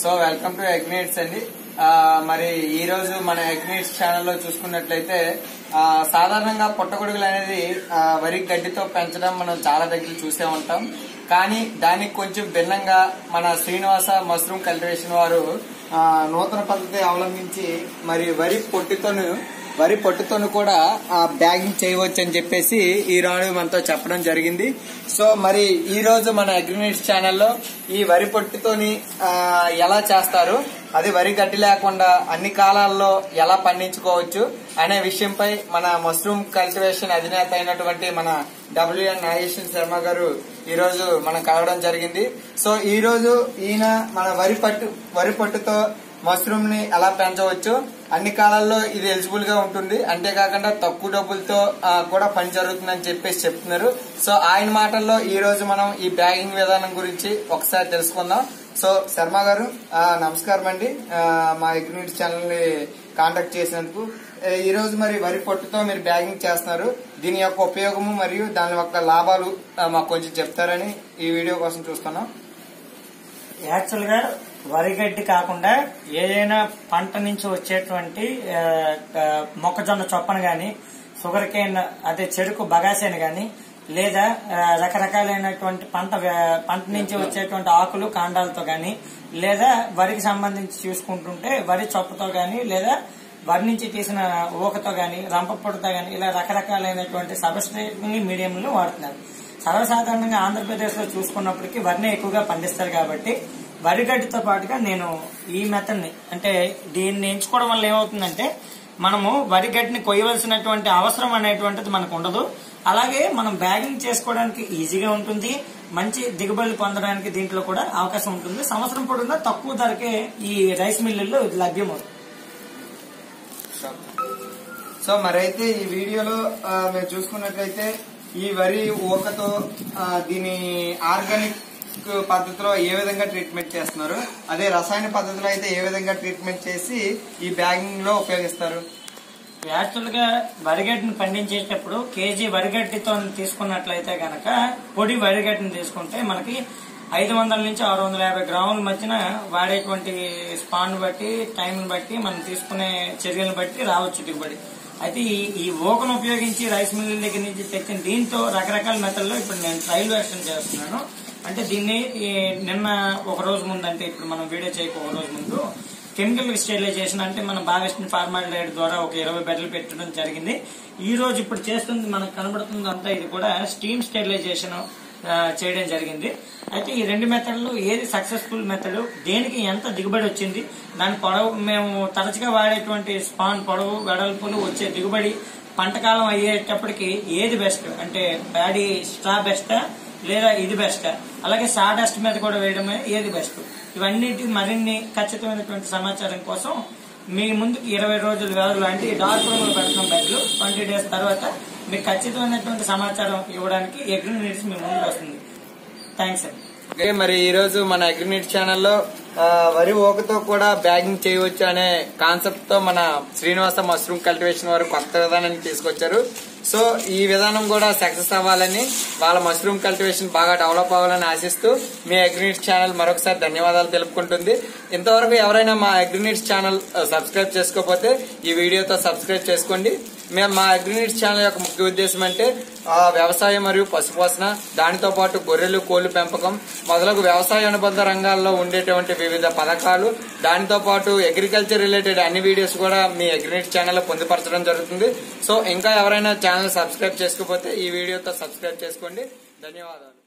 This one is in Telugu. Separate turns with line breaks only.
సో వెల్కమ్ టు ఎగ్నేట్స్ అండి ఆ, మరి ఈ రోజు మన ఎగ్నేట్స్ ఛానల్లో చూసుకున్నట్లయితే ఆ, సాధారణంగా పుట్టగొడుగులు అనేది ఆ, వరి గడ్డితో పెంచడం మనం చాలా దగ్గర చూసే ఉంటాం కానీ దానికి కొంచెం భిన్నంగా మన శ్రీనివాస మష్రూమ్ కల్టివేషన్ వారు ఆ, నూతన పద్ధతి అవలంబించి మరి వరి పొట్టుతోను వరి పొట్టుతోను కూడా ఆ బ్యాగింగ్ చేయవచ్చు అని చెప్పేసి ఈ రోజు మనతో చెప్పడం జరిగింది సో మరి ఈ రోజు మన అగ్రినేట్స్ ఛానల్లో ఈ వరి పొట్టుతోని ఆ, ఎలా చేస్తారు అది వరి గడ్డి లేకుండా అన్ని కాలాల్లో ఎలా పండించుకోవచ్చు అనే విషయంపై మన మష్రూమ్ కల్టివేషన్ అధినేత అయినటువంటి మన డబ్ల్యూఎన్ నాగేశ్వర శర్మ గారు ఈ రోజు మనం కలవడం జరిగింది సో ఈ రోజు ఈయన మన వరి పట్టు వరి పట్టుతో మష్రూమ్ ని ఎలా పెంచవచ్చు అన్ని కాలాల్లో ఇది ఎలిజిబుల్ గా ఉంటుంది అంతేకాకుండా తక్కువ డబ్బులతో ఆ, కూడా పని జరుగుతుందని చెప్పేసి చెప్తున్నారు సో ఆయన మాటల్లో ఈ రోజు మనం ఈ బ్యాగింగ్ విధానం గురించి ఒకసారి తెలుసుకుందాం సో శర్మ గారు ఆ, నమస్కారం అండి ఆ, మా అగ్రిమెంట్ ఛానల్ ని కాంటాక్ట్ చేసినందుకు ఏ, ఈ రోజు మరి వరి పొట్టుతో మీరు బ్యాగింగ్ చేస్తున్నారు దీని యొక్క ఉపయోగము మరియు దాని యొక్క లాభాలు ఆ, మాకు కొంచెం చెప్తారని ఈ వీడియో కోసం చూస్తున్నాం
యాక్చువల్ గా వరిగడ్డి కాకుండా ఏదైనా పంట నుంచి వచ్చేటువంటి ఆ, ఆ, మొక్కజొన్న చొప్పను గాని షుగర్ కేన్ అదే చెరుకు బగాసేని గాని లేదా ఆ, రకరకాలైనటువంటి పంట వ్య- పంట నుంచి వచ్చేటువంటి ఆకులు కాండాలతో గాని లేదా వరికి సంబంధించి చూసుకుంటుంటే వరి చొప్పతో గాని లేదా వరి నుంచి తీసిన ఊకతో గాని రంపపొడితో గాని ఇలా రకరకాలైనటువంటి సబ్స్ట్రేట్ మీడియంలు వాడుతున్నారు సర్వసాధారణంగా ఆంధ్రప్రదేశ్ లో చూసుకున్నప్పటికీ వరిని ఎక్కువగా పండిస్తారు కాబట్టి వరి గడ్డితో పాటుగా నేను ఈ మెథడ్ ని అంటే దీన్ని ఎంచుకోవడం వల్ల ఏమవుతుందంటే మనము వరి గడ్డిని కొయ్యవలసినటువంటి అవసరం అనేటువంటిది మనకు ఉండదు అలాగే మనం బ్యాగింగ్ చేసుకోవడానికి ఈజీగా ఉంటుంది మంచి దిగుబడులు పొందడానికి దీంట్లో కూడా అవకాశం ఉంటుంది సంవత్సరం పొడవునా తక్కువ ధరకే ఈ రైస్ మిల్లుల్లో ఇది లభ్యమవుతుంది
సో మరైతే ఈ వీడియోలో ఆ, మేము చూసుకున్నట్లయితే ఈ వరి ఊకతో ఆ, దీని ఆర్గానిక్ పద్ధతిలో ఏ విధంగా ట్రీట్మెంట్ చేస్తున్నారు అదే రసాయన పద్ధతిలో అయితే ఏ విధంగా ట్రీట్మెంట్ చేసి ఈ బ్యాగింగ్ లో ఉపయోగిస్తారు
యాక్చువల్ గా వరిగడ్డిని పండించేటప్పుడు కేజీ వరిగడ్డితో తీసుకున్నట్లయితే గనక పొడి వరిగడ్డిని తీసుకుంటే మనకి ఐదు వందల నుంచి ఆరు వందల యాభై గ్రాముల మధ్యన వాడేటువంటి స్పాన్ బట్టి టైం బట్టి మనం తీసుకునే చర్యలను బట్టి రావచ్చు దిగుబడి అయితే ఈ ఈ ఊకను ఉపయోగించి రైస్ మిల్ దగ్గర నుంచి తెచ్చిన దీంతో రకరకాల మెథడ్లో ఇప్పుడు నేను ట్రయల్ వెర్షన్ చేస్తున్నాను అంటే దీన్ని ఈ నిన్న ఒక రోజు ముందు అంటే ఇప్పుడు మనం వీడియో చేయక ఒక రోజు ముందు కెమికల్ స్టెరిలైజేషన్ అంటే మన బాగెస్ట్ ఫార్మాలిడైడ్ ద్వారా ఒక ఇరవై బెడ్లు పెట్టడం జరిగింది ఈ రోజు ఇప్పుడు చేస్తుంది మనకు కనబడుతుంది అంతా ఇది కూడా స్టీమ్ స్టెరిలైజేషన్ చేయడం జరిగింది అయితే ఈ రెండు మెథడ్లు ఏది సక్సెస్ఫుల్ మెథడ్ దేనికి ఎంత దిగుబడి వచ్చింది దాని పొడవు మేము తరచుగా వాడేటువంటి స్పాన్ పొడవు వెడల్పులు వచ్చే దిగుబడి పంటకాలం అయ్యేటప్పటికి ఏది బెస్ట్ అంటే ప్యాడీ స్ట్రా బెస్టా లేదా ఇది బెస్ట్ అలాగే సాడస్ట్ మీద కూడా వేయడమే ఏది బెస్ట్ ఇవన్నిటి మరిన్ని ఖచ్చితమైనటువంటి సమాచారం కోసం మీ ముందుకు ఇరవై రోజుల వ్యవధిలో అంటే ఈ డార్క్ రూమ్ లో పెడుతున్న బెడ్లు ట్వంటీ డేస్ తర్వాత మీకు ఖచ్చితమైనటువంటి సమాచారం ఇవ్వడానికి ఎగ్రి నీడ్స్ మీ ముందుకు వస్తుంది థ్యాంక్స్ అండి
ఓకే మరి ఈ రోజు మన అగ్రినెట్ ఛానల్లో ఆ, వరి ఊకతో కూడా బ్యాగింగ్ చేయవచ్చు అనే కాన్సెప్ట్ తో మన శ్రీనివాస మష్రూమ్ కల్టివేషన్ వారు కొత్త విధానాన్ని తీసుకొచ్చారు సో ఈ విధానం కూడా సక్సెస్ అవ్వాలని వాళ్ళ మష్రూమ్ కల్టివేషన్ బాగా డెవలప్ అవ్వాలని ఆశిస్తూ మీ అగ్రినెట్ ఛానల్ మరొకసారి ధన్యవాదాలు తెలుపుకుంటుంది ఇంతవరకు ఎవరైనా మా అగ్రినెట్ ఛానల్ సబ్స్క్రైబ్ చేసుకోకపోతే ఈ వీడియోతో సబ్స్క్రైబ్ చేసుకోండి మేము మా అగ్రినెట్ ఛానల్ యొక్క ముఖ్య ఉద్దేశం అంటే ఆ, వ్యవసాయం మరియు పశుపోషణ దానితో పాటు గొర్రెలు కోళ్లు పెంపకం మొదలగు వ్యవసాయ అనుబంధ రంగాల్లో ఉండేటువంటి వివిధ పథకాలు దానితో పాటు అగ్రికల్చర్ రిలేటెడ్ అన్ని వీడియోస్ కూడా మీ అగ్రినెట్ ఛానల్లో పొందుపరచడం జరుగుతుంది సో ఇంకా ఎవరైనా ఛానల్ సబ్స్క్రైబ్ చేసుకోకపోతే ఈ వీడియోతో సబ్స్క్రైబ్ చేసుకోండి ధన్యవాదాలు